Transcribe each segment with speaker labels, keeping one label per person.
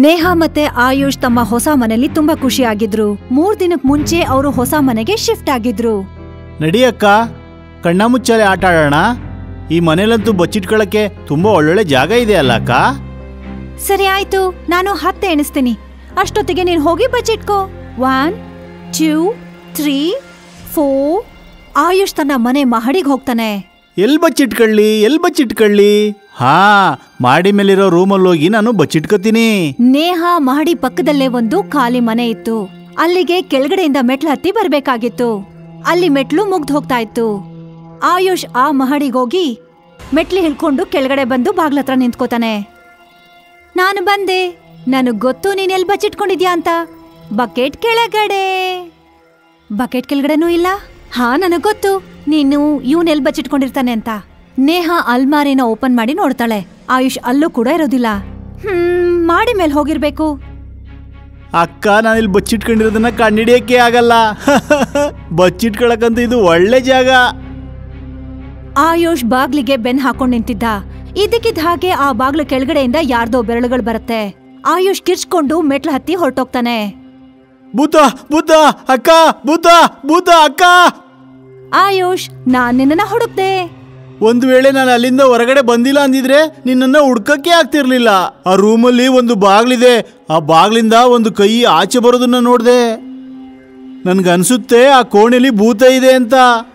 Speaker 1: ನೇಹಾ ಮತ್ತೆ ಆಯುಷ್ ತಮ್ಮ ಹೊಸ ಮನೆಯಲ್ಲಿ ತುಂಬಾ ಖುಷಿಯಾಗಿದ್ರು ಮೂರ್ ದಿನಕ್ ಮುಂಚೆ ಅವರು ಹೊಸ ಮನೆಗೆ ಶಿಫ್ಟ್ ಆಗಿದ್ರು
Speaker 2: ನಡಿಯಕ್ಕ ಕಣ್ಣ ಮುಚ್ಚಾಲೆ ಆಟ ಆಡೋಣ ಈ ಮನೇಲಂತೂ ಬಚ್ಚಿಟ್ಕೊಳಕ್ಕೆ ತುಂಬಾ ಒಳ್ಳೊಳ್ಳೆ ಜಾಗ ಇದೆ ಅಲ್ಲ ಅಕ್ಕ
Speaker 1: ಸರಿ ಆಯ್ತು ನಾನು ಹತ್ತೆ ಎಣಿಸ್ತೀನಿ ಅಷ್ಟೊತ್ತಿಗೆ ನೀನ್ ಹೋಗಿ ಬಚ್ಚಿಟ್ಕೋ one two three four Ayush ತನ್ನ ಮನೆ ಮಹಡಿಗೆ ಹೋಗ್ತಾನೆ
Speaker 2: ಎಲ್ ಬಚ್ಚಿಟ್ಕೊಳ್ಳಿ ಎಲ್ ಬಚ್ಚಿಟ್ಕೊಳ್ಳಿ ಹಾ ಮಾಡಿ ಮೇಲಿರೋ ರೂಮಲ್ಲಿ ಹೋಗಿ ನಾನು ಬಚ್ಚಿಟ್ಕೋತೀನಿ
Speaker 1: ನೇಹಾ ಮಹಡಿ ಪಕ್ಕದಲ್ಲೇ ಒಂದು ಖಾಲಿ ಮನೆ ಇತ್ತು ಅಲ್ಲಿಗೆ ಕೆಳಗಡೆಯಿಂದ ಮೆಟ್ಲು ಹತ್ತಿ ಬರ್ಬೇಕಾಗಿತ್ತು ಅಲ್ಲಿ ಮೆಟ್ಲು ಮುಗ್ದು ಹೋಗ್ತಾ ಇತ್ತು ಆಯುಷ್ ಆ ಮಹಡಿಗೋಗಿ ಮೆಟ್ಲು ಹಿಡ್ಕೊಂಡು ಕೆಳಗಡೆ ಬಂದು ಬಾಗ್ಲತ್ರ ನಿಂತ್ಕೋತಾನೆ ನಾನು ಬಂದೆ ನನಗ್ ಗೊತ್ತು ನೀನ್ ಎಲ್ ಬಚ್ಚಿಟ್ಕೊಂಡಿದ್ಯಾ ಅಂತ ಬಕೆಟ್ ಕೆಳಗಡೆ ಬಕೆಟ್ ಕೆಳಗಡೆನೂ ಇಲ್ಲ ಹಾ ನನಗ್ ಗೊತ್ತು ನೀನು ಇವನ್ ಎಲ್ ಬಚ್ಚಿಟ್ಕೊಂಡಿರ್ತಾನೆ ಅಂತ ನೇಹಾ ಅಲ್ಮಾರಿನ ಓಪನ್ ಮಾಡಿ ನೋಡ್ತಾಳೆ ಆಯುಷ್ ಅಲ್ಲೂ ಕೂಡ ಇರೋದಿಲ್ಲ ಹ್ಮ್ ಮಾಡಿ ಮೇಲ್ ಹೋಗಿರ್ಬೇಕು
Speaker 2: ಅಕ್ಕ ನಾನಿಲ್ಲಿ ಬಚ್ಚಿಟ್ಕೊಂಡಿರೋದನ್ನ ಕಂಡಿಡಿಯಕ್ಕೆ ಆಗಲ್ಲ ಬಚ್ಚಿಟ್ಕೊಳಕ್ಕಂತೂ ಇದು ಒಳ್ಳೆ ಜಾಗ
Speaker 1: ಆಯುಷ್ ಬಾಗ್ಲಿಗೆ ಬೆನ್ ಹಾಕೊಂಡ್ ನಿಂತಿದ್ದ ಇದಕ್ಕಿದ್ದ ಹಾಗೆ ಆ ಬಾಗ್ಲು ಕೆಳಗಡೆಯಿಂದ ಯಾರ್ದೋ ಬೆರಳುಗಳು ಬರುತ್ತೆ ಆಯುಷ್ ಕಿರ್ಚ್ಕೊಂಡು ಮೆಟ್ಲು ಹತ್ತಿ ಹೊರಟೋಗ್ತಾನೆ
Speaker 2: ಭೂತ ಭೂತ ಅಕ್ಕ ಭೂತ ಭೂತ ಅಕ್ಕ
Speaker 1: ಆಯುಷ್ ನಾನ್ ನಿನ್ನ ಹುಡುಕ್ದೆ
Speaker 2: ಒಂದು ವೇಳೆ ನಾನು ಅಲ್ಲಿಂದ ಹೊರಗಡೆ ಬಂದಿಲ್ಲ ಅಂದಿದ್ರೆ ನಿನ್ನನ್ನ ಹುಡ್ಕಕ್ಕೆ ಆಗ್ತಿರ್ಲಿಲ್ಲ ಆ ರೂಮಲ್ಲಿ ಒಂದು ಬಾಗ್ಲಿದೆ ಆ ಬಾಗ್ಲಿಂದ ಒಂದು ಕೈ ಆಚೆ ಬರೋದನ್ನ ನೋಡ್ದೆ ನನ್ಗನ್ಸುತ್ತೆ ಆ ಕೋಣೆಲಿ ಭೂತ ಇದೆ ಅಂತ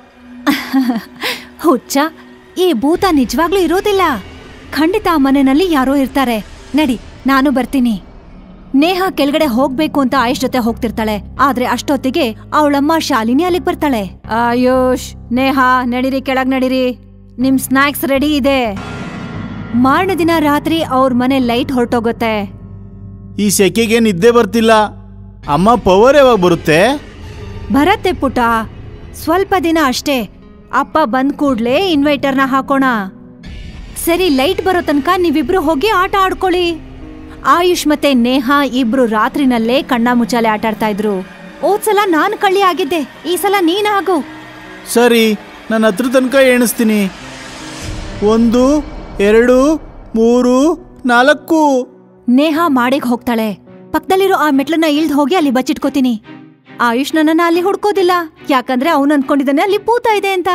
Speaker 1: ಹುಚ್ಚ ಈ ಭೂತ ನಿಜವಾಗ್ಲೂ ಇರೋದಿಲ್ಲ ಖಂಡಿತ ಆ ಮನೆಯಲ್ಲಿ ಯಾರೋ ಇರ್ತಾರೆ ನಡಿ ನಾನು ಬರ್ತೀನಿ ನೇಹಾ ಕೆಳಗಡೆ ಹೋಗ್ಬೇಕು ಅಂತ ಆಯುಷ್ ಜೊತೆ ಹೋಗ್ತಿರ್ತಾಳೆ ಆದ್ರೆ ಅಷ್ಟೊತ್ತಿಗೆ ಅವಳಮ್ಮ ಶಾಲಿನಿ ಅಲ್ಲಿಗ್ ಬರ್ತಾಳೆ ಆಯುಷ್ ನೇಹಾ ನಡೀರಿ ಕೆಳಗ್ ನಡೀರಿ ನಿಮ್ ಸ್ನಾಕ್ಸ್ ರೆಡಿ ಇದೆ ಮಾರನೇ ದಿನ ರಾತ್ರಿ ಅವ್ರ ಮನೆ ಲೈಟ್ ಹೊರಟೋಗುತ್ತೆ
Speaker 2: ಈ ಸೆಕೆಗೆ ನಿದ್ದೆ ಬರ್ತಿಲ್ಲ ಅಮ್ಮ ಪವರ್ ಯಾವಾಗ ಬರುತ್ತೆ
Speaker 1: ಭರತ್ತೆ ಪುಟ ಸ್ವಲ್ಪ ದಿನ ಅಷ್ಟೇ ಅಪ್ಪ ಬಂದ್ ಕೂಡ್ಲೆ ಇನ್ವೈಟರ್ನ ಹಾಕೋಣ ಸರಿ ಲೈಟ್ ಬರೋ ತನಕ ನೀವಿಬ್ರು ಹೋಗಿ ಆಟ ಆಡ್ಕೊಳ್ಳಿ ಆಯುಷ್ ಮತ್ತೆ ನೇಹಾ ಇಬ್ರು ರಾತ್ರಿನಲ್ಲೇ ಕಣ್ಣ ಮುಚ್ಚಾಲೆ ಆಟ ಆಡ್ತಾ ಇದ್ರು ಹೋದ್ಸಲ ನಾನ್ ಕಳ್ಳಿ ಆಗಿದ್ದೆ ಈ ಸಲ ನೀನ್ ಆಗು
Speaker 2: ಸರಿ ನನ್ನ ಹತ್ರ ತನಕ ಎಣಿಸ್ತೀನಿ ಒಂದು ಎರಡು ಮೂರು ನಾಲ್ಕು
Speaker 1: ನೇಹಾ ಮಾಡಿಗ್ ಹೋಗ್ತಾಳೆ ಪಕ್ಕದಲ್ಲಿರೋ ಆ ಮೆಟ್ಲನ್ನ ಇಳ್ದ್ ಹೋಗಿ ಅಲ್ಲಿ ಬಚ್ಚಿಟ್ಕೋತೀನಿ ಆಯುಷ್ ನನ್ನನ್ನ ಅಲ್ಲಿ ಹುಡ್ಕೋದಿಲ್ಲ ಯಾಕಂದ್ರೆ ಅವನು ಅನ್ಕೊಂಡಿದ್ದಾನೆ ಅಲ್ಲಿ ಭೂತ ಇದೆ ಅಂತ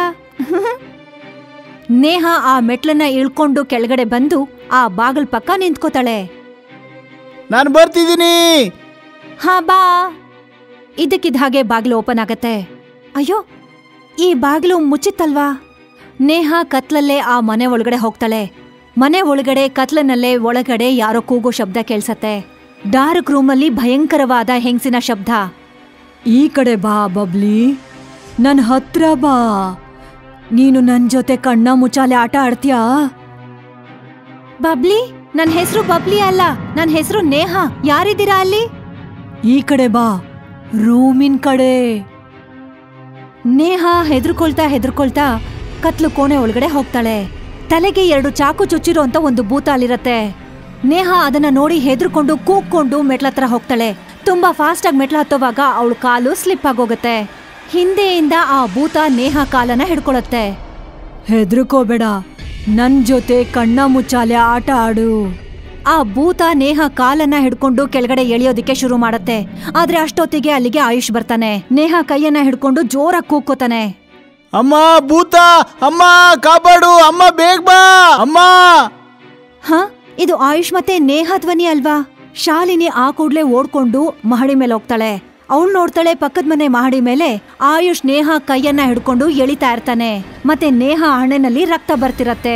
Speaker 1: ನೇಹಾ ಆ ಮೆಟ್ಲನ್ನ ಇಳ್ಕೊಂಡು ಕೆಳಗಡೆ ಬಂದು ಆ ಬಾಗಲ್ ಪಕ್ಕ ನಿಂತ್ಕೋತಾಳೆ
Speaker 2: ನಾನು ಬರ್ತಿದ್ದೀನಿ
Speaker 1: ಹಾ ಬಾ ಇದಕ್ಕಿದ್ದ ಹಾಗೆ ಬಾಗಿಲು ಓಪನ್ ಆಗತ್ತೆ ಅಯ್ಯೋ ಈ ಬಾಗಿಲು ಮುಚ್ಚಿತ್ತಲ್ವಾ ನೇಹಾ ಕತ್ಲಲ್ಲೇ ಆ ಮನೆ ಒಳಗಡೆ ಹೋಗ್ತಾಳೆ ಮನೆ ಒಳಗಡೆ ಕತ್ಲನಲ್ಲೇ ಒಳಗಡೆ ಯಾರೋ ಕೂಗೋ ಶಬ್ದ ಕೇಳ್ಸತ್ತೆ ಡಾರ್ಕ್ ರೂಮಲ್ಲಿ ಭಯಂಕರವಾದ ಹೆಂಗಸಿನ ಶಬ್ದ ಈ ಕಡೆ ಬಾ ಬಬ್ಲಿ ನನ್ ಹತ್ರ ಬಾ ನೀನು ನನ್ ಜೊತೆ ಕಣ್ಣ ಮುಚ್ಚಾಲೆ ಆಟ ಆಡ್ತೀಯಾ ಬಬ್ಲಿ ನನ್ ಹೆಸರು ಬಬ್ಲಿ ಅಲ್ಲ ನನ್ ಹೆಸರು ನೇಹಾ ಯಾರಿದ್ದೀರಾ ಅಲ್ಲಿ ಈ ಕಡೆ ಬಾ ರೂಮಿನ್ ಕಡೆ ನೇಹಾ ಹೆದರ್ಕೊಳ್ತಾ ಹೆದರ್ಕೊಳ್ತಾ ಕತ್ಲು ಕೋಣೆ ಒಳಗಡೆ ಹೋಗ್ತಾಳೆ ತಲೆಗೆ ಎರಡು ಚಾಕು ಚುಚ್ಚಿರೋ ಅಂತ ಒಂದು ಭೂತ ಅಲ್ಲಿರತ್ತೆ ನೇಹಾ ಅದನ್ನ ನೋಡಿ ಹೆದರ್ಕೊಂಡು ಕೂಗ್ಕೊಂಡು ಮೆಟ್ಲತ್ರ ಹೋಗ್ತಾಳೆ ತುಂಬಾ ಫಾಸ್ಟ್ ಆಗಿ ಮೆಟ್ಲ ಹತ್ತೋವಾಗ ಅವಳ ಕಾಲು ಸ್ಲಿಪ್ ಆಗೋಗತ್ತೆ ಹಿಂದೆಯಿಂದ ಆ ಭೂತ ನೇಹಾ ಕಾಲನ್ನ ಹಿಡ್ಕೊಳತ್ತೆ ಹೆದರ್ಕೋಬೇಡ ನನ್ ಜೊತೆ ಕಣ್ಣ ಮುಚ್ಚಾಲೆ ಆಟ ಆಡು ಆ ಭೂತ ನೇಹ ಕಾಲನ್ನ ಹಿಡ್ಕೊಂಡು ಕೆಳಗಡೆ ಎಳೆಯೋದಿಕ್ಕೆ ಶುರು ಮಾಡತ್ತೆ ಆದ್ರೆ ಅಷ್ಟೊತ್ತಿಗೆ ಅಲ್ಲಿಗೆ ಆಯುಷ್ ಬರ್ತಾನೆ ನೇಹ ಕೈಯನ್ನ ಹಿಡ್ಕೊಂಡು ಜೋರಾಗಿ ಕೂಗ್ಕೋತಾನೆ
Speaker 2: ಅಮ್ಮ ಭೂತ ಅಮ್ಮ ಕಾಪಾಡು ಅಮ್ಮ ಬೇಗ ಬಾ ಅಮ್ಮ
Speaker 1: ಹ ಇದು ಆಯುಷ್ ಮತ್ತೆ ನೇಹ ಧ್ವನಿ ಅಲ್ವಾ ಶಾಲಿನಿ ಆ ಕೂಡ್ಲೆ ಓಡ್ಕೊಂಡು ಮಹಡಿ ಮೇಲೆ ಹೋಗ್ತಾಳೆ ಅವಳು ನೋಡ್ತಾಳೆ ಪಕ್ಕದ ಮನೆ ಮಹಡಿ ಮೇಲೆ ಆಯುಷ್ ನೇಹ ಕೈಯನ್ನ ಹಿಡ್ಕೊಂಡು ಎಳಿತಾ ಇರ್ತಾನೆ ಮತ್ತೆ ನೇಹ ಹಣೆನಲ್ಲಿ ರಕ್ತ ಬರ್ತಿರತ್ತೆ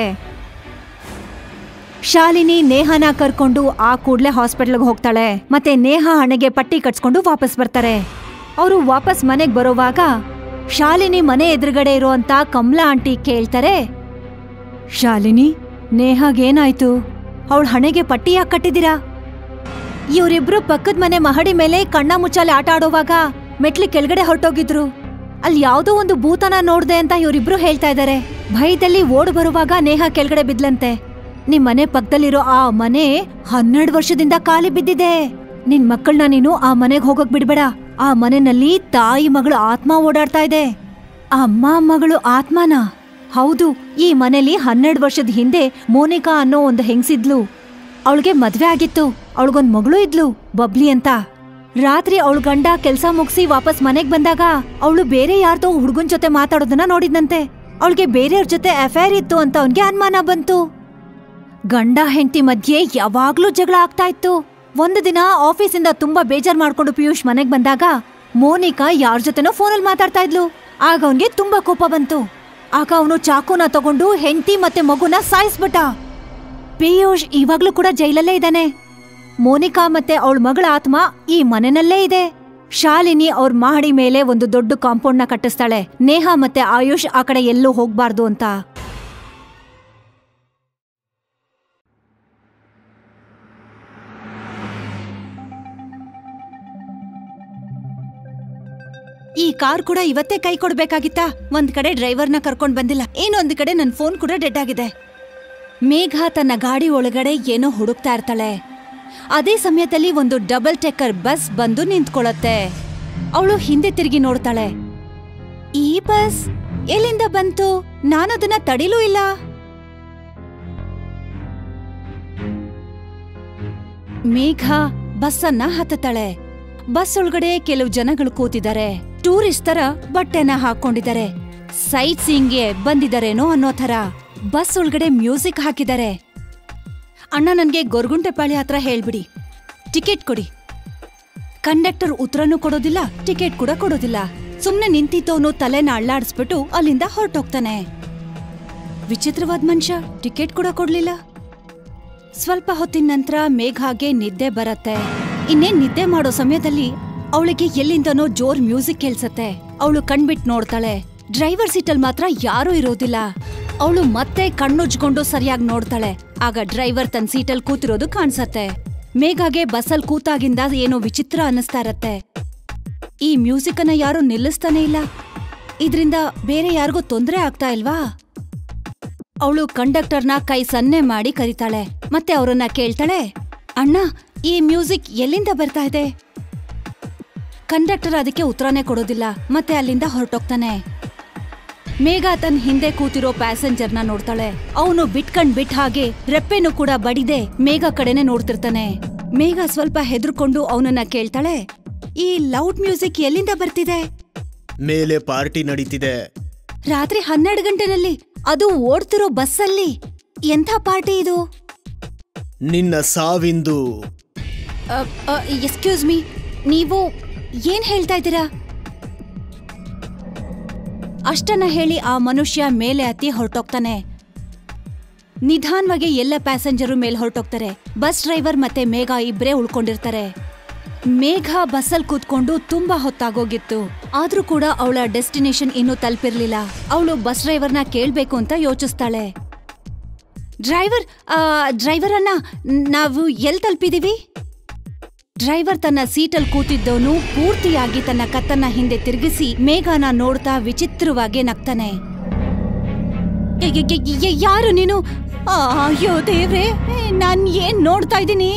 Speaker 1: ಶಾಲಿನಿ ನೇಹನ ಕರ್ಕೊಂಡು ಆ ಕೂಡ್ಲೆ ಹಾಸ್ಪಿಟಲ್ಗೆ ಹೋಗ್ತಾಳೆ ಮತ್ತೆ ನೇಹ ಹಣೆಗೆ ಪಟ್ಟಿ ಕಟ್ಸ್ಕೊಂಡು ವಾಪಸ್ ಬರ್ತಾರೆ ಅವರು ವಾಪಸ್ ಮನೆಗ್ ಬರೋವಾಗ ಶಾಲಿನಿ ಮನೆ ಎದುರುಗಡೆ ಇರುವಂತ ಕಮಲಾ ಆಂಟಿ ಕೇಳ್ತಾರೆ ಶಾಲಿನಿ ನೇಹಾಗೇನಾಯ್ತು ಅವಳ ಹಣೆಗೆ ಪಟ್ಟಿ ಯಾಕೆ ಕಟ್ಟಿದ್ದೀರಾ ಇವರಿಬ್ರು ಪಕ್ಕದ ಮನೆ ಮಹಡಿ ಮೇಲೆ ಕಣ್ಣ ಮುಚ್ಚಾಲೆ ಆಟ ಆಡೋವಾಗ ಮೆಟ್ಲಿ ಕೆಳಗಡೆ ಹೊರಟೋಗಿದ್ರು ಅಲ್ಲಿ ಯಾವ್ದೋ ಒಂದು ಭೂತನ ನೋಡ್ದೆ ಅಂತ ಇವರಿಬ್ರು ಹೇಳ್ತಾ ಇದ್ದಾರೆ ಭಯದಲ್ಲಿ ಓಡ್ ಬರುವಾಗ ನೇಹ ಕೆಳಗಡೆ ಬಿದ್ಲಂತೆ ನಿಮ್ ಮನೆ ಪಕ್ಕದಲ್ಲಿರೋ ಆ ಮನೆ ಹನ್ನೆರಡು ವರ್ಷದಿಂದ ಖಾಲಿ ಬಿದ್ದಿದೆ ನಿನ್ ಮಕ್ಕಳನ್ನ ನೀನು ಆ ಮನೆಗ್ ಹೋಗಕ್ ಬಿಡ್ಬೇಡ ಆ ಮನೆಯಲ್ಲಿ ತಾಯಿ ಮಗಳು ಆತ್ಮ ಓಡಾಡ್ತಾ ಇದೆ ಅಮ್ಮ ಮಗಳು ಆತ್ಮನ ಹೌದು ಈ ಮನೇಲಿ ಹನ್ನೆರಡು ವರ್ಷದ ಹಿಂದೆ ಮೋನಿಕಾ ಅನ್ನೋ ಒಂದು ಹೆಂಗ್ಸಿದ್ಲು ಅವಳಿಗೆ ಮದ್ವೆ ಆಗಿತ್ತು ಅವಳಿಗೊಂದ್ ಮಗಳು ಇದ್ಲು ಬಬ್ಲಿ ಅಂತ ರಾತ್ರಿ ಅವಳ ಗಂಡ ಕೆಲ್ಸ ಮುಗಿಸಿ ವಾಪಸ್ ಮನೆಗ್ ಬಂದಾಗ ಅವಳು ಬೇರೆ ಯಾರ್ದೋ ಹುಡುಗನ್ ಜೊತೆ ಮಾತಾಡೋದನ್ನ ನೋಡಿದ್ನಂತೆ ಅವಳಿಗೆ ಬೇರೆಯವ್ರ ಜೊತೆ ಅಫೇರ್ ಇತ್ತು ಅಂತ ಅವನ್ಗೆ ಅನುಮಾನ ಬಂತು ಗಂಡ ಹೆಂಡತಿ ಮಧ್ಯೆ ಯಾವಾಗ್ಲೂ ಜಗಳ ಆಗ್ತಾ ಇತ್ತು ಒಂದು ದಿನ ಆಫೀಸಿಂದ ತುಂಬಾ ಬೇಜಾರ್ ಮಾಡ್ಕೊಂಡು ಪಿಯೂಷ್ ಮನೆಗ್ ಬಂದಾಗ ಮೋನಿಕಾ ಯಾರ ಜೊತೆನೋ ಫೋನಲ್ಲಿ ಮಾತಾಡ್ತಾ ಇದ್ಲು ಆಗ ಅವನ್ಗೆ ತುಂಬಾ ಕೋಪ ಬಂತು ಆಗ ಅವನು ಚಾಕುನ ತಗೊಂಡು ಹೆಂಡತಿ ಮತ್ತೆ ಮಗುನ ಸಾಯಿಸ್ಬಿಟ್ಟ ಪಿಯೂಷ್ ಇವಾಗ್ಲೂ ಕೂಡ ಜೈಲಲ್ಲೇ ಇದ್ದಾನೆ ಮೋನಿಕಾ ಮತ್ತೆ ಅವಳ ಮಗಳ ಆತ್ಮ ಈ ಮನೆನಲ್ಲೇ ಇದೆ ಶಾಲಿನಿ ಅವ್ರ ಮಹಡಿ ಮೇಲೆ ಒಂದು ದೊಡ್ಡ ಕಾಂಪೌಂಡ್ ನ ಕಟ್ಟಿಸ್ತಾಳೆ ನೇಹಾ ಮತ್ತೆ ಆಯುಷ್ ಆ ಕಡೆ ಎಲ್ಲೂ ಹೋಗ್ಬಾರ್ದು ಅಂತ ಈ ಕಾರ್ ಕೂಡ ಇವತ್ತೇ ಕೈ ಕೊಡ್ಬೇಕಾಗಿತ್ತಾ ಒಂದ್ ಕಡೆ ಡ್ರೈವರ್ನ ಕರ್ಕೊಂಡ್ ಬಂದಿಲ್ಲ ಇನ್ನೊಂದ್ ಕಡೆ ನನ್ ಫೋನ್ ಕೂಡ ಡೆಡ್ ಆಗಿದೆ ಮೇಘ ತನ್ನ ಗಾಡಿ ಒಳಗಡೆ ಏನೋ ಹುಡುಕ್ತಾ ಇರ್ತಾಳೆ ಅದೇ ಸಮಯದಲ್ಲಿ ಒಂದು ಡಬಲ್ ಟೆಕ್ಕರ್ ಬಸ್ ಬಂದು ನಿಂತ್ಕೊಳ್ಳತ್ತೆ ಅವಳು ಹಿಂದೆ ತಿರುಗಿ ನೋಡ್ತಾಳೆ ಈ ಬಸ್ ಎಲ್ಲಿಂದ ಬಂತು ನಾನದನ್ನ ತಡಿಲೂ ಇಲ್ಲ ಮೇಘ ಬಸ್ಸನ್ನ ಹತ್ತತಾಳೆ ಬಸ್ ಒಳಗಡೆ ಕೆಲವು ಜನಗಳು ಕೂತಿದ್ದಾರೆ ಟೂರಿಸ್ಟ್ ತರ ಬಟ್ಟೆನ ಹಾಕೊಂಡಿದ್ದಾರೆ ಸೈಟ್ ಸೀಂಗ್ಗೆ ಬಂದಿದಾರೇನೋ ಅನ್ನೋ ತರ ಬಸ್ ಒಳಗಡೆ ಮ್ಯೂಸಿಕ್ ಹಾಕಿದ್ದಾರೆ ಅಣ್ಣ ನನ್ಗೆ ಗೊರ್ಗುಂಟೆಪಾಳಿ ಹತ್ರ ಹೇಳ್ಬಿಡಿ ಟಿಕೆಟ್ ಕೊಡಿ ಕಂಡಕ್ಟರ್ ಉತ್ತರನೂ ಕೊಡೋದಿಲ್ಲ ಟಿಕೆಟ್ ಕೂಡ ಕೊಡೋದಿಲ್ಲ ಸುಮ್ನೆ ನಿಂತಿದ್ದವನು ತಲೆನ ಅಳ್ಳಾಡಿಸ್ಬಿಟ್ಟು ಅಲ್ಲಿಂದ ಹೊರಟೋಗ್ತಾನೆ ವಿಚಿತ್ರವಾದ ಮನುಷ್ಯ ಟಿಕೆಟ್ ಕೂಡ ಕೊಡ್ಲಿಲ್ಲ ಸ್ವಲ್ಪ ಹೊತ್ತಿನ ನಂತರ ಮೇಘಾಗೆ ನಿದ್ದೆ ಬರತ್ತೆ ಇನ್ನೇನ್ ನಿದ್ದೆ ಮಾಡೋ ಸಮಯದಲ್ಲಿ ಅವಳಿಗೆ ಎಲ್ಲಿಂದನೋ ಜೋರ್ ಮ್ಯೂಸಿಕ್ ಕೇಳ್ಸತ್ತೆ ಅವಳು ಕಣ್ಬಿಟ್ ನೋಡ್ತಾಳೆ ಡ್ರೈವರ್ ಸೀಟಲ್ ಮಾತ್ರ ಯಾರೂ ಇರೋದಿಲ್ಲ ಅವಳು ಮತ್ತೆ ಕಣ್ಣುಜ್ಕೊಂಡು ಸರಿಯಾಗಿ ನೋಡ್ತಾಳೆ ಆಗ ಡ್ರೈವರ್ ತನ್ನ ಸೀಟಲ್ ಕೂತಿರೋದು ಕಾಣ್ಸತ್ತೆ ಮೇಘಾಗೆ ಬಸ್ಸಲ್ ಕೂತಾಗಿಂದ ಏನೋ ವಿಚಿತ್ರ ಅನ್ನಿಸ್ತಾ ಇರತ್ತೆ ಈ ಮ್ಯೂಸಿಕ್ ಅನ್ನ ಯಾರು ನಿಲ್ಲಿಸ್ತಾನೆ ಇಲ್ಲ ಇದ್ರಿಂದ ಬೇರೆ ಯಾರಿಗೂ ತೊಂದ್ರೆ ಆಗ್ತಾ ಇಲ್ವಾ ಅವಳು ಕಂಡಕ್ಟರ್ನ ಕೈ ಸನ್ನೆ ಮಾಡಿ ಕರೀತಾಳೆ ಮತ್ತೆ ಅವರನ್ನ ಕೇಳ್ತಾಳೆ ಅಣ್ಣ ಈ ಮ್ಯೂಸಿಕ್ ಎಲ್ಲಿಂದ ಬರ್ತಾ ಇದೆ ಕಂಡಕ್ಟರ್ ಅದಕ್ಕೆ ಉತ್ತರನೇ ಕೊಡೋದಿಲ್ಲ ಮತ್ತೆ ಅಲ್ಲಿಂದ ಹೊರಟೋಗ್ತಾನೆ ಮೇಘ ತನ್ನ ಹಿಂದೆ ಕೂತಿರೋ ಪ್ಯಾಸೆಂಜರ್ನ ನೋಡ್ತಾಳೆ ಅವನು ಬಿಟ್ಕಂಡ್ ಬಿಟ್ ಹಾಗೆ ರೆಪ್ಪೆನು ಕೂಡ ಬಡಿದೆ ಮೇಘ ಕಡೆನೆ ನೋಡ್ತಿರ್ತಾನೆ ಮೇಘ ಸ್ವಲ್ಪ ಹೆದರ್ಕೊಂಡು ಅವನನ್ನ ಕೇಳ್ತಾಳೆ ಈ ಲೌಡ್ ಮ್ಯೂಸಿಕ್ ಎಲ್ಲಿಂದ ಬರ್ತಿದೆ
Speaker 3: ಮೇಲೆ ಪಾರ್ಟಿ ನಡೀತಿದೆ
Speaker 1: ರಾತ್ರಿ ಹನ್ನೆರಡು ಗಂಟೆನಲ್ಲಿ ಅದು ಓಡ್ತಿರೋ ಬಸ್ಸಲ್ಲಿ ಎಂಥ ಪಾರ್ಟಿ ಇದು
Speaker 3: ನಿನ್ನ ಸಾವಿಂದು
Speaker 1: ಎಕ್ಸ್ಕ್ಯೂಸ್ ಮೀ ನೀವು ಏನ್ ಹೇಳ್ತಾ ಇದ್ದೀರಾ ಅಷ್ಟನ್ನ ಹೇಳಿ ಆ ಮನುಷ್ಯ ಮೇಲೆ ಹತ್ತಿ ಹೊರಟೋಗ್ತಾನೆ ನಿಧಾನವಾಗಿ ಎಲ್ಲ ಪ್ಯಾಸೆಂಜರು ಮೇಲೆ ಹೊರಟೋಗ್ತಾರೆ ಬಸ್ ಡ್ರೈವರ್ ಮತ್ತೆ ಮೇಘ ಇಬ್ರೇ ಉಳ್ಕೊಂಡಿರ್ತಾರೆ ಮೇಘ ಬಸ್ಸಲ್ ಕೂತ್ಕೊಂಡು ತುಂಬಾ ಹೊತ್ತಾಗೋಗಿತ್ತು ಆದ್ರೂ ಕೂಡ ಅವಳ ಡೆಸ್ಟಿನೇಷನ್ ಇನ್ನೂ ತಲುಪಿರ್ಲಿಲ್ಲ ಅವಳು ಬಸ್ ಡ್ರೈವರ್ನ ಕೇಳ್ಬೇಕು ಅಂತ ಯೋಚಿಸ್ತಾಳೆ ಡ್ರೈವರ್ ಆ, ಡ್ರೈವರ್ ಅಣ್ಣ ನಾವು ಎಲ್ ತಲುಪಿದೀವಿ ಡ್ರೈವರ್ ತನ್ನ ಸೀಟಲ್ ಕೂತಿದ್ದವನು ಪೂರ್ತಿಯಾಗಿ ತನ್ನ ಕತ್ತನ್ನ ಹಿಂದೆ ತಿರುಗಿಸಿ ಮೇಘನ ನೋಡ್ತಾ ವಿಚಿತ್ರವಾಗಿ ನಗ್ತಾನೆ ಯ- ಯ- ಯ- ಯ- ಯಾರು ನೀನು ಆ, ಅಯ್ಯೋ ದೇವ್ರೆ ನಾನ್ ಏನ್ ನೋಡ್ತಾ ಇದ್ದೀನಿ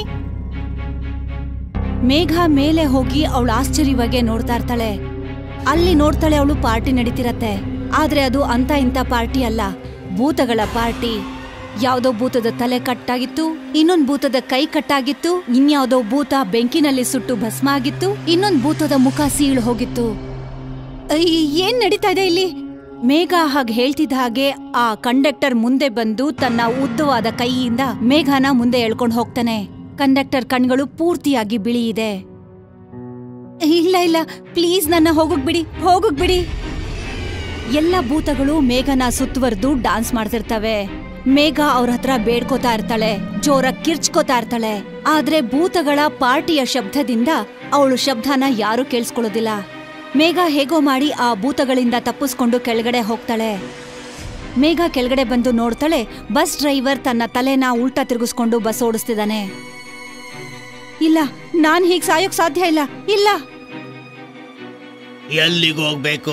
Speaker 1: ಮೇಘ ಮೇಲೆ ಹೋಗಿ ಅವಳು ಆಶ್ಚರ್ಯವಾಗಿ ನೋಡ್ತಾ ಇರ್ತಾಳೆ ಅಲ್ಲಿ ನೋಡ್ತಾಳೆ ಅವಳು ಪಾರ್ಟಿ ನಡೀತಿರತ್ತೆ ಆದ್ರೆ ಅದು ಅಂತ ಇಂಥ ಪಾರ್ಟಿ ಅಲ್ಲ ಭೂತಗಳ ಪಾರ್ಟಿ ಯಾವ್ದೋ ಭೂತದ ತಲೆ ಕಟ್ಟಾಗಿತ್ತು ಇನ್ನೊಂದ್ ಭೂತದ ಕೈ ಕಟ್ಟಾಗಿತ್ತು ಇನ್ಯಾವ್ದೋ ಭೂತ ಬೆಂಕಿನಲ್ಲಿ ಸುಟ್ಟು ಭಸ್ಮ ಆಗಿತ್ತು ಇನ್ನೊಂದ್ ಭೂತದ ಮುಖ ಸೀಳು ಹೋಗಿತ್ತು ಅಯ್ಯ್, ಏನ್ ನಡೀತಾ ಇದೆ ಇಲ್ಲಿ ಮೇಘ ಹಾಗೆ ಹೇಳ್ತಿದ್ದ ಹಾಗೆ ಆ ಕಂಡಕ್ಟರ್ ಮುಂದೆ ಬಂದು ತನ್ನ ಉದ್ದವಾದ ಕೈಯಿಂದ ಮೇಘನ ಮುಂದೆ ಎಳ್ಕೊಂಡು ಹೋಗ್ತಾನೆ ಕಂಡಕ್ಟರ್ ಕಣ್ಗಳು ಪೂರ್ತಿಯಾಗಿ ಬಿಳಿ ಇದೆ ಇಲ್ಲ ಇಲ್ಲ ಪ್ಲೀಸ್ ನನ್ನ ಹೋಗಕ್ ಬಿಡಿ ಹೋಗಕ್ ಬಿಡಿ ಎಲ್ಲ ಭೂತಗಳು ಮೇಘನ ಸುತ್ತುವರೆದು ಡಾನ್ಸ್ ಮಾಡ್ತಿರ್ತವೆ ಮೇಘ ಅವ್ರ ಹತ್ರ ಬೇಡ್ಕೋತಾ ಇರ್ತಾಳೆ ಜೋರ ಕಿರ್ಚ್ಕೋತಾ ಇರ್ತಾಳೆ ಆದ್ರೆ ಭೂತಗಳ ಪಾರ್ಟಿಯ ಶಬ್ದದಿಂದ ಅವಳು ಶಬ್ದನ ಯಾರು ಕೇಳಿಸ್ಕೊಳ್ಳೋದಿಲ್ಲ ಮೇಘ ಹೇಗೋ ಮಾಡಿ ಆ ಭೂತಗಳಿಂದ ತಪ್ಪಿಸ್ಕೊಂಡು ಕೆಳಗಡೆ ಹೋಗ್ತಾಳೆ ಮೇಘ ಕೆಳಗಡೆ ಬಂದು ನೋಡ್ತಾಳೆ ಬಸ್ ಡ್ರೈವರ್ ತನ್ನ ತಲೆನ ಉಲ್ಟಾ ತಿರುಗಿಸ್ಕೊಂಡು ಬಸ್ ಓಡಿಸ್ತಿದ್ದಾನೆ ಇಲ್ಲ ನಾನ್ ಹೀಗ್ ಸಾಯೋಕ್ ಸಾಧ್ಯ ಇಲ್ಲ ಇಲ್ಲ
Speaker 3: ಎಲ್ಲಿಗೆ ಹೋಗ್ಬೇಕು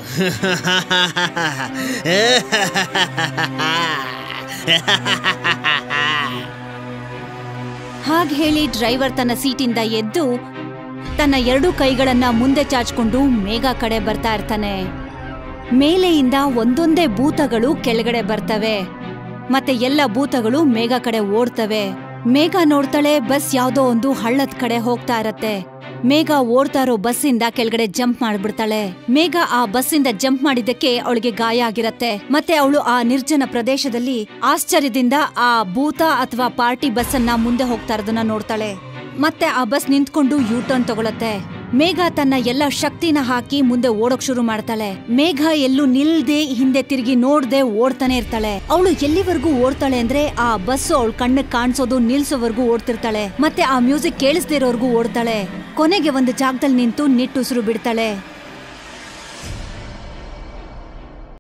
Speaker 1: ಹಾಗ್ ಹೇಳಿ ಡ್ರೈವರ್ ತನ್ನ ಸೀಟಿಂದ ಎದ್ದು ತನ್ನ ಎರಡೂ ಕೈಗಳನ್ನ ಮುಂದೆ ಚಾಚ್ಕೊಂಡು ಮೇಘ ಕಡೆ ಬರ್ತಾ ಇರ್ತಾನೆ ಮೇಲೆಯಿಂದ ಒಂದೊಂದೇ ಭೂತಗಳು ಕೆಳಗಡೆ ಬರ್ತವೆ ಮತ್ತೆ ಎಲ್ಲ ಭೂತಗಳು ಮೇಘ ಕಡೆ ಓಡ್ತವೆ ಮೇಘ ನೋಡ್ತಾಳೆ ಬಸ್ ಯಾವ್ದೋ ಒಂದು ಹಳ್ಳದ ಕಡೆ ಹೋಗ್ತಾ ಇರತ್ತೆ ಮೇಘ ಓಡ್ತಾ ಇರೋ ಬಸ್ಸಿಂದ ಕೆಳಗಡೆ ಜಂಪ್ ಮಾಡ್ಬಿಡ್ತಾಳೆ ಮೇಘ ಆ ಬಸ್ಸಿಂದ ಜಂಪ್ ಮಾಡಿದ್ದಕ್ಕೆ ಅವಳಿಗೆ ಗಾಯ ಆಗಿರತ್ತೆ ಮತ್ತೆ ಅವಳು ಆ ನಿರ್ಜನ ಪ್ರದೇಶದಲ್ಲಿ ಆಶ್ಚರ್ಯದಿಂದ ಆ ಭೂತ ಅಥವಾ ಪಾರ್ಟಿ ಬಸ್ ಅನ್ನ ಮುಂದೆ ಹೋಗ್ತಾ ಇರೋದನ್ನ ನೋಡ್ತಾಳೆ ಮತ್ತೆ ಆ ಬಸ್ ನಿಂತ್ಕೊಂಡು ಯೂ ಟರ್ನ್ ತಗೊಳತ್ತೆ ಮೇಘ ತನ್ನ ಎಲ್ಲ ಶಕ್ತಿನ ಹಾಕಿ ಮುಂದೆ ಓಡೋಕ್ ಶುರು ಮಾಡ್ತಾಳೆ ಮೇಘ ಎಲ್ಲೂ ನಿಲ್ದೆ ಹಿಂದೆ ತಿರುಗಿ ನೋಡ್ದೆ ಓಡ್ತಾನೆ ಇರ್ತಾಳೆ ಅವಳು ಎಲ್ಲಿವರೆಗೂ ಓಡ್ತಾಳೆ ಅಂದ್ರೆ ಆ ಬಸ್ ಅವಳ ಕಣ್ಣಿಗೆ ಕಾಣಿಸೋದು ನಿಲ್ಸೋವರೆಗೂ ಓಡ್ತಿರ್ತಾಳೆ ಮತ್ತೆ ಆ ಮ್ಯೂಸಿಕ್ ಕೇಳಿಸ್ದೇ ಇರೋರ್ಗೂ ಓಡ್ತಾಳೆ ಕೊನೆಗೆ ಒಂದು ಜಾಗದಲ್ಲಿ ನಿಂತು ನಿಟ್ಟುಸಿರು ಬಿಡ್ತಾಳೆ